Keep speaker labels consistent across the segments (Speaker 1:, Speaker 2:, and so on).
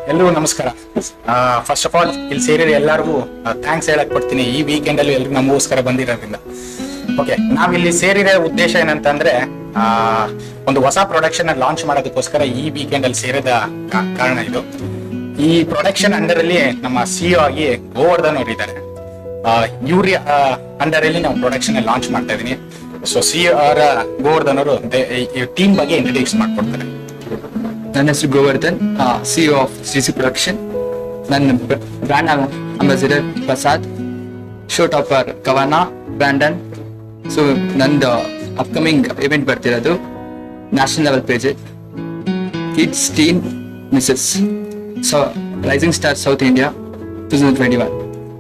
Speaker 1: ಎಲ್ರಿಗೂ ನಮಸ್ಕಾರ first of all ಇಲ್ಲಿ ಸೇರಿರೋ ಎಲ್ಲರಿಗೂ ಥ್ಯಾಂಕ್ಸ್ ಹೇಳಕ್ ಪಡ್ತೀನಿ ಈ ವೀಕೆಂಡ್ ಅಲ್ಲಿ ಎಲ್ರಿಗೂ ನಮಗೋಸ್ಕರ ಬಂದಿರೋದ್ರಿಂದ ಓಕೆ ನಾವಿಲ್ಲಿ ಸೇರಿರೋ ಉದ್ದೇಶ ಏನಂತಂದ್ರೆ ಆ, ಒಂದು ಹೊಸ ಪ್ರೊಡಕ್ಷನ್ ಲಾಂಚ್ ಮಾಡೋದಕ್ಕೋಸ್ಕರ ಈ ವೀಕೆಂಡ್ ಅಲ್ಲಿ ಸೇರಿದ ಕಾ- ಕಾರಣ ಇದು ಈ ಪ್ರೊಡಕ್ಷನ್ ಅಂಡರ್ ಅಲ್ಲಿ ನಮ್ಮ ಸಿಇಒ ಆಗಿ ಗೋವರ್ಧನ್ ಅವರು ಇದ್ದಾರೆ ಇವ್ರ ಅಂಡರ್ ಅಲ್ಲಿ ನಾವು ಪ್ರೊಡಕ್ಷನ್ ಲಾಂಚ್ ಮಾಡ್ತಾ ಇದೀನಿ ಸೊ ಸಿ ಅವರ ಗೋವರ್ಧನ್ ಅವರು ಟೀಮ್ ಬಗ್ಗೆ ಇಂಟ್ರಡ್ಯೂಸ್ ಮಾಡ್ಕೊಡ್ತಾರೆ
Speaker 2: ನನ್ನ ಹೆಸರು Govardhan CEO of C C production ನನ್ನ brand ambassador Prasad show topper Kavana Brandon so ನಂದು ಅಪ್ಕಮಿಂಗ್ ಇವೆಂಟ್ ಬರ್ತಿರೋದು national level page kids teen Mrs so rising star South India two thousand twenty one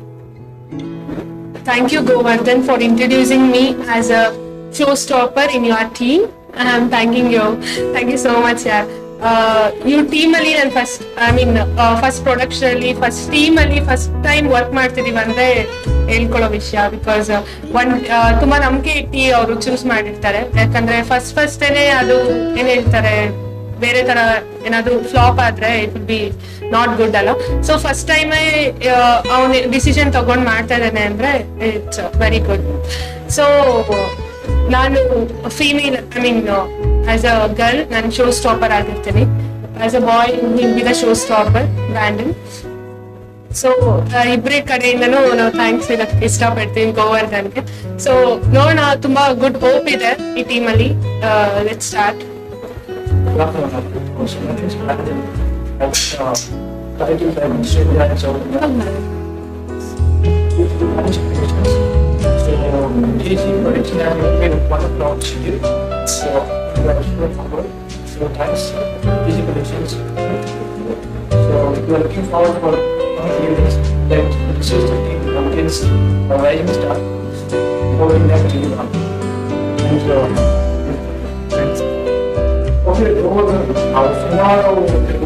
Speaker 3: Thank you, Govardhan, for introducing me as a showstopper in your team. And I'm thanking you. Thank you so much, yeah. Uh, you team ಅಲ್ಲಿ ನಾನು first I mean first production ಅಲ್ಲಿ first team ಅಲ್ಲಿ first time work ಮಾಡ್ತಿದೀವಿ ಅಂದ್ರೆ ಹೇಳ್ಕೊಳ್ಳೋ ವಿಷಯ because one ತುಂಬಾ ನಂಬಿಕೆ ಇಟ್ಟು ಅವರು ಚೂಸ್ ಮಾಡಿರ್ತಾರೆ ಯಾಕಂದ್ರೆ ಫಸ್ಟ್ ಫಸ್ಟೇನೆ ಅದು ಏನ್ ಹೇಳ್ತಾರೆ ಬೇರೆ ತರ ಏನಾದ್ರು ಫ್ಲಾಪ್ ಆದ್ರೆ it will be not good ಅಲ್ಲ ಸೊ ಫಸ್ಟ್ ಟೈಮ್ ಅವನ ಡಿಸಿಷನ್ ತಗೊಂಡ್ ಮಾಡ್ತಾ ಇದ್ದಾನೆ ಅಂದ್ರೆ ಇಟ್ಸ್ ವೆರಿ ಗುಡ್ ಸೊ ನಾನು female I mean as a girl ನಾನು ಶೋ ಸ್ಟಾಪರ್ ಆಗಿರ್ತೀನಿ as a boy will be the show stopper Brandon so ಇಬ್ಬರ ಕಡೆಯಿಂದನೂ ನಾವು ಥ್ಯಾಂಕ್ಸ್ ಹೇಳಕ್ ಇಷ್ಟಪಡ್ತೀನಿ ಗೋವರ್ಧನ್ಗೆ ಸೊ ನೋಡೋಣ ತುಂಬಾ ಗುಡ್ ಹೋಪ್ ಇದೆ ಈ ಟೀಮಲ್ಲಿ let start
Speaker 4: So thanks, Easy Predictions. So we are looking forward for one years that this is the team against a rising star. Hoping that we will And so, thanks. Okay, over the our tomorrow,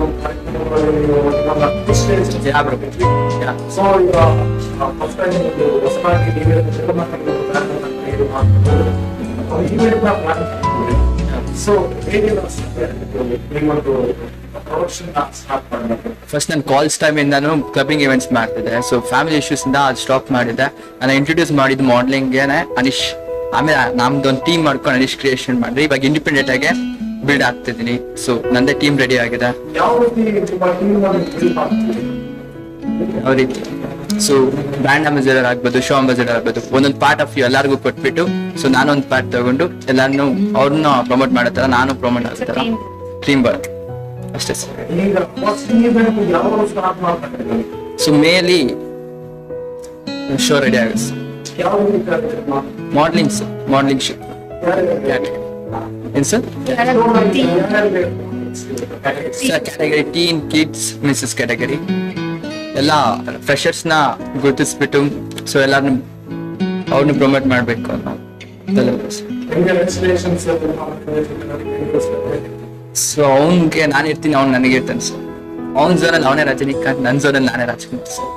Speaker 4: this is
Speaker 2: Yeah, bro. Yeah.
Speaker 4: So, uh, first time you was part of the event. So, maybe let's we want to production start ಮಾಡಬೇಕು
Speaker 2: first ನನ್ನ ಕಾಲ್ಸ್ ಟೈಮಿಂದಾನು clubbing events ಮಾಡ್ತಿದ್ದೆ so family issues ಇಂದ ಅದು stop ಮಾಡಿದ್ದೆ ನಾನು introduce ಮಾಡಿದ್ದು ಮಾಡ್ಲಿಂಗ್ಗೆನೆ ಅನಿಶ್ ಆಮೇಲೆ ನಮ್ದು ಒಂದು ಟೀಮ್ ಮಾಡ್ಕೊಂಡು ಅನಿಶ್ ಕ್ರಿಯೇಷನ್ ಮಾಡಿದ್ರೆ ಇವಾಗ ಇಂಡಿಪೆಂಡೆಂಟ್ ಆಗಿ ಬಿಲ್ಡ್ ಆಗ್ತಿದ್ದೀನಿ ಸೊ ನಂದೇ ಟೀಮ್ ರೆಡಿ ಆಗಿದೆ
Speaker 4: ಯಾವ ರೀತಿ ನಿಮ್ಮ ಟೀಮ್ ಅನ್ನು build ಮಾಡ್ತೀರಿ
Speaker 2: ಯಾವ ರೀತಿ ಸೊ ಬ್ರ್ಯಾಂಡ್ ಅಂಬಾಸಿಡರ್ ಆಗ್ಬೋದು ಶೋ ಅಂಬಾಸಿಡರ್ ಆಗ್ಬೋದು ಒಂದೊಂದು ಪಾರ್ಟ್ ಆಫ್ ಎಲ್ಲರಿಗೂ ಕೊಟ್ಬಿಟ್ಟು ಸೊ ನಾನೊಂದು ಪಾರ್ಟ್ ತಗೊಂಡು ಎಲ್ಲಾರನ್ನು ಅವ್ರನ್ನ ಪ್ರಮೋಟ್ ಮಾಡೋ ಥರ ನಾನು ಪ್ರಮೋಟ್ ಆಗೋ ಥರ
Speaker 3: team.
Speaker 2: ಟೀಮ್ ವರ್ಕ್ ಅಷ್ಟೇ ಸರ್
Speaker 4: ಈಗ ಫಸ್ಟ್ event ಯಾವಾಗ ಸ್ಟಾರ್ಟ್ ಮಾಡ್ತಾರೆ
Speaker 2: ಸೊ ಮೇಲಿ ಶೋ ರೆಡಿ ಆಗುತ್ತೆ
Speaker 4: ಯಾವ ರೀತಿ
Speaker 2: ಮಾಡ್ಲಿಂಗ್ ಮಾಡ್ಲಿಂಗ್ ಶೋ ಏನು sir sir category teen kids Mrs category ಎಲ್ಲ ಫ್ರೆಷರ್ಸ್ ನ ಗುರುತಿಸ್ಬಿಟ್ಟು ಸೊ ಎಲ್ಲಾರನ್ನು ಅವ್ರನ್ನ ಪ್ರಮೋಟ್ ಮಾಡಬೇಕು ಅನ್ನೋ ಸೊ ಅವನ್ಗೆ ನಾನು ಇರ್ತೀನಿ ಅವ್ನು ನನಗೆ ಇರ್ತಾನೆ ಸರ್ ಅವ್ನ ಝೋನಲ್ಲಿ ಅವನೇ ರಜನಿಕಾಂತ್ ನನ್ನ ಝೋನಲ್ಲಿ ನಾನೇ ರಾಜ್ಕುಮಾರ್ ಸರ್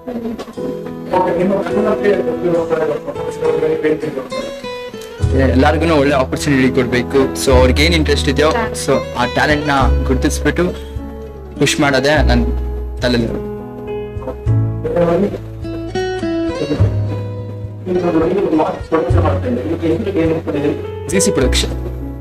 Speaker 2: ಎಲ್ಲರಿಗೂ ಒಳ್ಳೆ ಆಪರ್ಚುನಿಟಿ ಕೊಡಬೇಕು ಸೊ ಅವ್ರಿಗೆ ಏನು ಇಂಟ್ರೆಸ್ಟ್ ಇದೆಯೋ ಸೊ ಆ ಟ್ಯಾಲೆಂಟ್ ನ ಗುರುತಿಸ್ಬಿಟ್ಟು ಪುಷ್ ಮಾಡೋದೇ ನನ್ನ ತಲೆಯಲ್ಲಿ ಜಿ ಸಿ ಪ್ರೊಡಕ್ಷನ್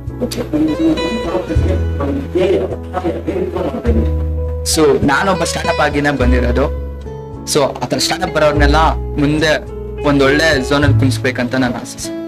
Speaker 2: ಸೊ ನಾನೊಬ್ಬ ಸ್ಟಾರ್ಟ್ಅಪ್ ಆಗಿನೇ ಬಂದಿರೋದು ಸೊ ಆ ಥರ ಸ್ಟಾರ್ಟ್ಅಪ್ ಬರೋರ್ನೆಲ್ಲ ಮುಂದೆ ಒಂದ್ ಒಳ್ಳೆ ಝೋನಲ್ಲಿ ಕುಣಿಸ್ಬೇಕಂತ ನನ್ನ ಆಸೆ ಸರ್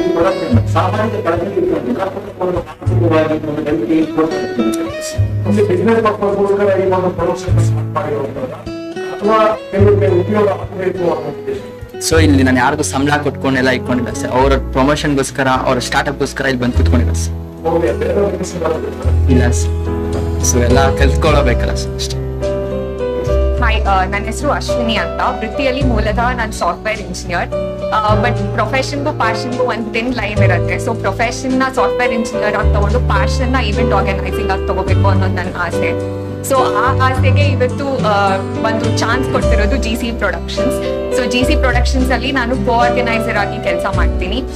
Speaker 4: ಬಿಸ್ನೆಸ್ ಪರ್ಪಸ್ಗೋಸ್ಕರ ಈ ಒಂದು ಪ್ರೊಡಕ್ಷನ್ ಸ್ಟಾರ್ಟ್ ಮಾಡಿರೋದ್ರಿಂದ ಅಥವಾ ಕೆಲವರಿಗೆ ಉಪಯೋಗ ಆಗಬೇಕು ಅನ್ನೋ ಉದ್ದೇಶ
Speaker 2: ಸೊ ಇಲ್ಲಿ ನಾನು ಯಾರಿಗೂ ಸಂಬಳ ಕೊಟ್ಕೊಂಡೆಲ್ಲ ಇಟ್ಕೊಂಡಿಲ್ಲ ಸರ್ ಅವ್ರ ಪ್ರಮೋಷನ್ಗೋಸ್ಕರ ಅವ್ರ ಸ್ಟಾರ್ಟ್ಅಪ್ಗೋಸ್ಕರ ಇಲ್ಲಿ ಬಂದು ಕುತ್ಕೊಂಡಿಲ್ಲ ಸರ್
Speaker 4: ಹೋಗಿ ಬೇರೆಯವ್ರಿಗೆ ಸಿಗಲ್ಲ
Speaker 2: ಇಲ್ಲ ಸರ್ ಸೊ ಎಲ್ಲ ಕಲ್ತ್ಕೊಳ್ಳಬೇಕಲ್ಲ ಸರ್ ಅಷ್ಟೇ
Speaker 5: ಹಾಯ್ ನನ್ನ ಹೆಸರು ಅಶ್ವಿನಿ ಅಂತ ವೃತ್ತಿಯಲ್ಲಿ ಮೂಲತಃ ನಾನು ಸಾಫ್ಟ್ವೇರ್ ಇಂಜಿನಿಯರ್ ಬಟ್ ಪ್ರೊಫೆಷನ್ಗೂ ಪ್ಯಾಷನ್ಗೂ ಒಂದು ತಿನ್ ಲೈನ್ ಇರುತ್ತೆ ಸೊ ಪ್ರೊಫೆಷನ್ನ ಸಾಫ್ಟ್ವೇರ್ ಇಂಜಿನಿಯರ್ ಆಗಿ ತಗೊಂಡು ಪ್ಯಾಷನ್ನ ಇವೆಂಟ್ ಆರ್ಗನೈಸಿಂಗ್ ಆಗಿ ತಗೋಬೇಕು ಅನ್ನೋದು ನನ್ನ ಆಸೆ ಸೊ ಆ ಆಸೆಗೆ ಇವತ್ತು ಆ, ಒಂದು ಚಾನ್ಸ್ ಕೊಡ್ತಿರೋದು G C productions so G C productions ಅಲ್ಲಿ ನಾನು ಕೋ ಆರ್ಗನೈಸರ್ ಆಗಿ ಕೆಲಸ ಮಾಡ್ತೀನಿ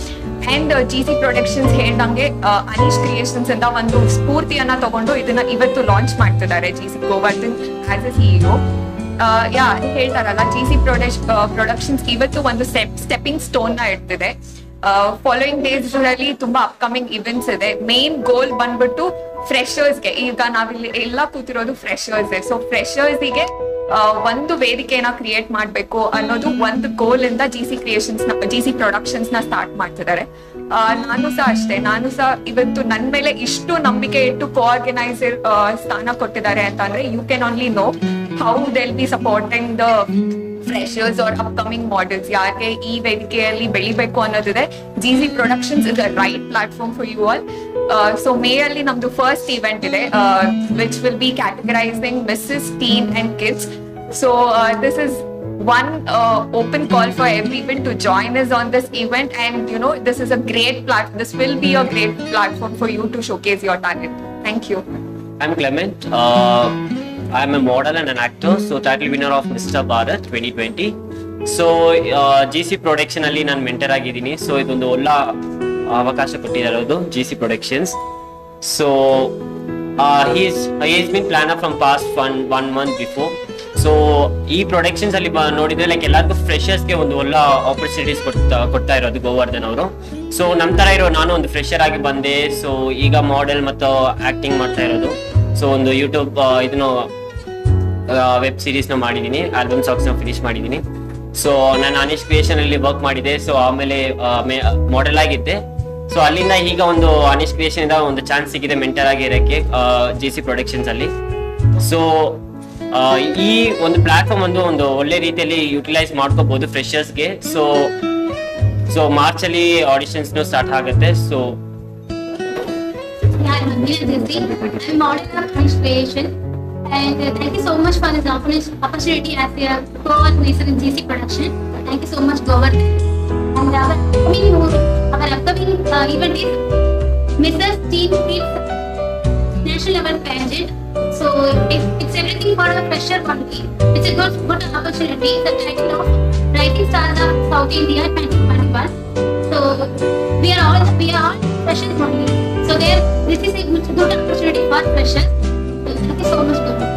Speaker 5: ಅಂಡ್ ಜಿ ಸಿ ಪ್ರೊಡಕ್ಷನ್ಸ್ ಹೇಳ್ದಂಗೆ ಅನೀಶ್ ಕ್ರಿಯೇಷನ್ಸ್ ಇಂದ ಒಂದು ಸ್ಫೂರ್ತಿಯನ್ನ ತಗೊಂಡು ಇದನ್ನ ಇವತ್ತು ಲಾಂಚ್ ಮಾಡ್ತಿದ್ದಾರೆ G C Govardhan as a CEO ಯಾ ಹೇಳ್ತಾರಲ್ಲ ಜಿ ಸಿ ಪ್ರೊಡಕ್ಷ ಪ್ರೊಡಕ್ಷನ್ಸ್ ಇವತ್ತು ಒಂದು ಸ್ಟೆಪ್ ಸ್ಟೆಪಿಂಗ್ ಸ್ಟೋನ್ ನ ಇಡ್ತಿದೆ ಫಾಲೋಯಿಂಗ್ ಡೇಸ್ ಅಲ್ಲಿ ತುಂಬಾ ಅಪ್ಕಮಿಂಗ್ ಇವೆಂಟ್ಸ್ ಇದೆ ಮೇನ್ ಗೋಲ್ ಬಂದ್ಬಿಟ್ಟು ಫ್ರೆಶರ್ಸ್ಗೆ ಈಗ ನಾವಿಲ್ಲಿ ಎಲ್ಲ ಕೂತಿರೋದು ಫ್ರೆಶರ್ಸ್ ಸೊ ಫ್ರೆಶರ್ಸ್ಗೆ ಒಂದು ವೇದಿಕೆನ ಕ್ರಿಯೇಟ್ ಮಾಡಬೇಕು ಅನ್ನೋದು ಒಂದು ಗೋಲ್ ಇಂದ G C creations G C productions ನ ಸ್ಟಾರ್ಟ್ ಮಾಡ್ತಿದ್ದಾರೆ ಆ, ನಾನು ಸಹ ಅಷ್ಟೇ ನಾನು ಸಹ ಇವತ್ತು ನನ್ನ ಮೇಲೆ ಇಷ್ಟು ನಂಬಿಕೆ ಇಟ್ಟು ಕೋಆರ್ಗನೈಸರ್ ಸ್ಥಾನ ಕೊಟ್ಟಿದ್ದಾರೆ ಅಂತ ಅಂದ್ರೆ you can only know how they'll be supporting the freshers or upcoming models ಯಾರಿಗೆ ಈ ವೇದಿಕೆಯಲ್ಲಿ ಬೆಳಿಬೇಕು ಅನ್ನೋದಿದೆ G C productions is a right platform for you all so May ಅಲ್ಲಿ ನಮ್ದು ಫಸ್ಟ್ ಇವೆಂಟ್ ಇದೆ which will be categorizing Mrs teen and kids so this is one uh, open call for everyone to join us on this event and you know this is a great plat this will be a great platform for you to showcase your talent thank you
Speaker 6: I'm Clement. Uh, I'm a model and an actor, so title winner of Mr. Bharat 2020. So G C production ಅಲ್ಲಿ ನಾನು mentor ಆಗಿದ್ದೀನಿ so ಇದೊಂದು ಒಳ್ಳೆ ಅವಕಾಶ ಕೊಟ್ಟಿರೋದು G C productions so he's is been plan from past one one month before so ಈ productions ಅಲ್ಲಿ ಬ- ನೋಡಿದ್ರೆ ಲೈಕ್ ಎಲ್ಲರಿಗೂ ಫ್ರೆಶರ್ಸ್ಗೆ ಒಂದು ಒಳ್ಳೆ ಆಪರ್ಚುನಿಟೀಸ್ ಕೊಡ್ತಾ ಕೊಡ್ತಾ ಇರೋದು ಗೋವರ್ಧನ್ ಅವರು ಸೊ ನಮ್ಮ ತರ ಇರೋ ನಾನು ಒಂದು ಫ್ರೆಶರ್ ಆಗಿ ಬಂದೆ ಸೊ ಈಗ ಮಾಡೆಲ್ ಮತ್ತು ಆಕ್ಟಿಂಗ್ ಮಾಡ್ತಾ ಇರೋದು ಸೊ ಒಂದು ಯೂಟ್ಯೂಬ್ ಇದನ್ನು ವೆಬ್ ಸೀರೀಸ್ ನ ಮಾಡಿದ್ದೀನಿ ಆಲ್ಬಮ್ ಸಾಂಗ್ಸ್ ನ ಫಿನಿಶ್ ಮಾಡಿದ್ದೀನಿ ಸೊ ನಾನು ಅನೀಶ್ ಕ್ರಿಯೇಷನ್ ಅಲ್ಲಿ ವರ್ಕ್ ಮಾಡಿದೆ ಸೊ ಆಮೇಲೆ ಮಾಡೆಲ್ ಆಗಿದ್ದೆ ಸೊ ಅಲ್ಲಿಂದ ಈಗ ಒಂದು ಅನೀಶ್ ಕ್ರಿಯೇಷನ್ ಇಂದ ಒಂದು ಚಾನ್ಸ್ ಸಿಗಿದೆ ಮೆಂಟರ್ ಆಗಿ ಇರಕ್ಕೆ ಜಿ ಸಿ ಪ್ರೊಡಕ್ಷನ್ಸ್ ಅಲ್ಲಿ ಸೊ ಈ ಒಂದು ಪ್ಲಾಟ್ಫಾರ್ಮ್ ಒಂದು ಒಂದು ಒಳ್ಳೆ ರೀತಿಯಲ್ಲಿ ಯುಟಿಲೈಸ್ ಮಾಡ್ಕೋಬಹುದು ಫ್ರೆಶರ್ಸ್ಗೆ ಸೊ ಸೊ ಮಾರ್ಚ್ ಅಲ್ಲಿ ಆಡಿಷನ್ಸ್ ಸ್ಟಾರ್ಟ್ ಆಗುತ್ತೆ so
Speaker 7: Yeah, I'm Nandini Dizzi. I'm model of French creation. And uh, thank you so much for this opportunity opportunity as a co-organizer in GC production. Thank you so much, Govardhan. And our upcoming, our upcoming uh, event is Mrs. Teen Kids National Level Pageant. So it, it's everything for a fresher only. It's a good, good opportunity. The title of Rising Stars of South India 2021. So we are all we are all freshers only. So there, this is a good, good opportunity for freshers. So thank you so much, Gaurav.